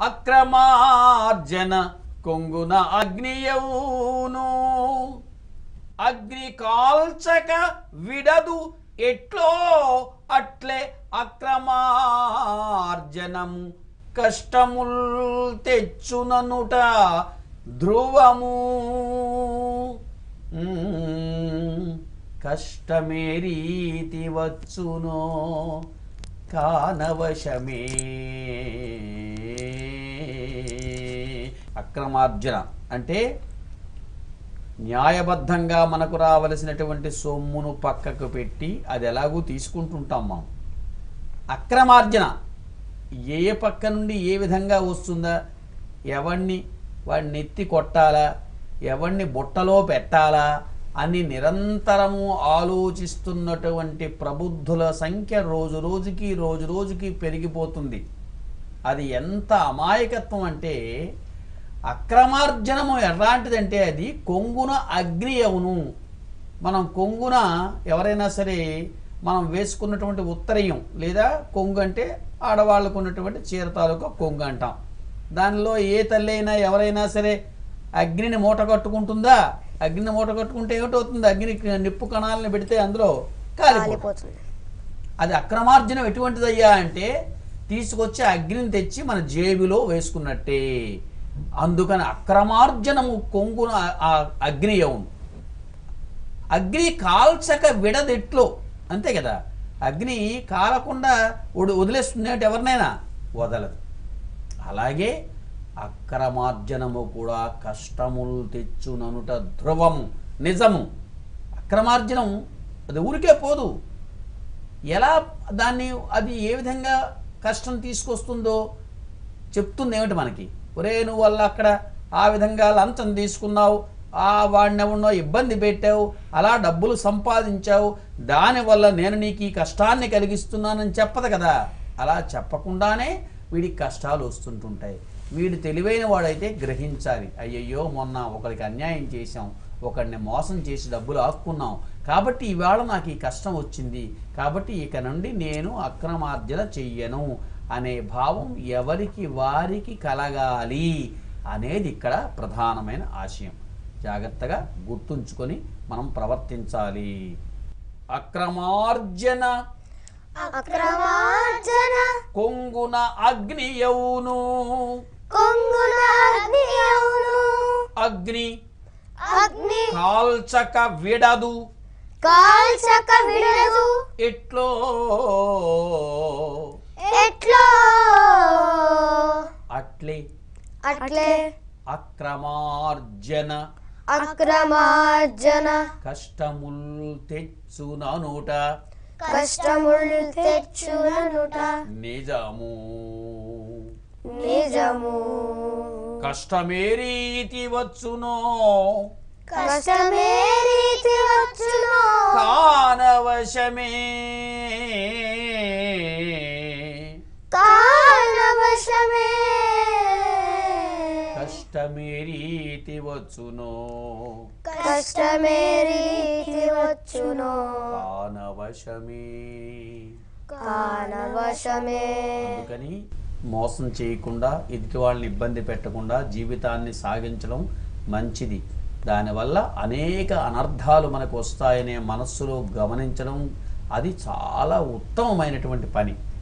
అక్రమార్జన కొంగున అగ్నియవును అగ్ని కాల్చక విడదు ఎట్లో అట్లే అక్రమార్జనము కష్టముల్ తెచ్చుననుట ధ్రువము మ్మ్. కష్టమే రీతి వచ్చునో కానవశమే అక్రమార్జన అంటే న్యాయబద్ధంగా మనకు రావలసినటువంటి సొమ్మును పక్కకు పెట్టి అది ఎలాగూ తీసుకుంటుంటాం మనం అక్రమార్జన ఏ పక్క నుండి ఏ విధంగా వస్తుందా ఎవరిని వాడిని ఎత్తి కొట్టాలా ఎవరిని బుట్టలో పెట్టాలా అని నిరంతరము ఆలోచిస్తున్నటువంటి ప్రబుద్ధుల సంఖ్య రోజు రోజుకి రోజు రోజుకి పెరిగిపోతుంది అది ఎంత అమాయకత్వం అంటే అక్రమార్జనము ఎలాంటిదంటే అది కొంగున అగ్ని అవును మనం కొంగున ఎవరైనా సరే మనం వేసుకున్నటువంటి ఉత్తరీయం లేదా కొంగు అంటే ఆడవాళ్ళకు ఉన్నటువంటి చీర తాలూకా కొంగు అంటాం దానిలో ఏ తల్లి అయినా ఎవరైనా సరే అగ్నిని మూట కట్టుకుంటుందా అగ్నిని మూట కట్టుకుంటే ఏమిటవుతుంది అగ్ని నిప్పు కణాలను పెడితే అందులో కాలిపోతుంది కాలిపోతుంది అది అక్రమార్జనం ఎటువంటిదయ్యా అంటే తీసుకొచ్చి అగ్నిని తెచ్చి మన జేబులో వేసుకున్నట్టే అందుకని అక్రమార్జనము కొంగున ఆ అగ్ని అవును అగ్ని కాల్చక విడదెట్లో అంతే కదా అగ్ని కాలకుండా వడి- వదిలేస్తుంది అంటే ఎవరినైనా వదలదు అలాగే అక్రమార్జనము కూడా కష్టములు తెచ్చుననుట ధ్రువము నిజము అక్రమార్జనం అది ఊరికే పోదు ఎలా దాన్ని అది ఏ విధంగా కష్టం తీసుకొస్తుందో చెప్తుంది ఏమిటి మనకి ఒరే నువ్వు వల్ల అక్కడ ఆ విధంగా లంచం తీసుకున్నావు ఆ వాడిని ఎవరినో ఇబ్బంది పెట్టావు అలా డబ్బులు సంపాదించావు దానివల్ల నేను నీకు ఈ కష్టాన్ని కలిగిస్తున్నానని చెప్పదు కదా అలా చెప్పకుండానే వీడికి కష్టాలు వస్తుంటుంటాయి వీడు తెలివైన వాడైతే గ్రహించాలి అయ్యయ్యో మొన్న ఒకరికి అన్యాయం చేశాం ఒకడిని మోసం చేసి డబ్బులు ఆక్కున్నాం కాబట్టి ఈవేళ నాకు ఈ కష్టం వచ్చింది కాబట్టి ఇక నుండి నేను అక్రమార్జన చెయ్యను అనే భావం ఎవరికి వారికి కలగాలి అనేది ఇక్కడ ప్రధానమైన ఆశయం జాగ్రత్తగా గుర్తుంచుకొని మనం ప్రవర్తించాలి అక్రమార్జన అక్రమార్జన కొంగున అగ్నియౌను కొంగున అగ్ని అవును అగ్ని అగ్ని కాల్చక విడదు కాల్చక విడదు ఎట్లో ఎట్లో అట్లే అట్లే అక్రమార్జన అక్రమార్జన కష్టముల్ తెచ్చుననుట కష్టములు తెచ్చుననుట నిజము నిజము కష్టమే రీతి వచ్చునో కష్టమే రీతి వచ్చును కానవశమే కారణవశమే కష్టమే రీతి వచ్చునో కష్టమే రీతి వచ్చును కానవశమే కానవశమే అందుకని మోసం చేయకుండా ఎదుటి వాళ్ళని ఇబ్బంది పెట్టకుండా జీవితాన్ని సాగించడం మంచిది దానివల్ల అనేక అనర్థాలు మనకు వస్తాయనే మనస్సులో గమనించడం అది చాలా ఉత్తమమైనటువంటి పని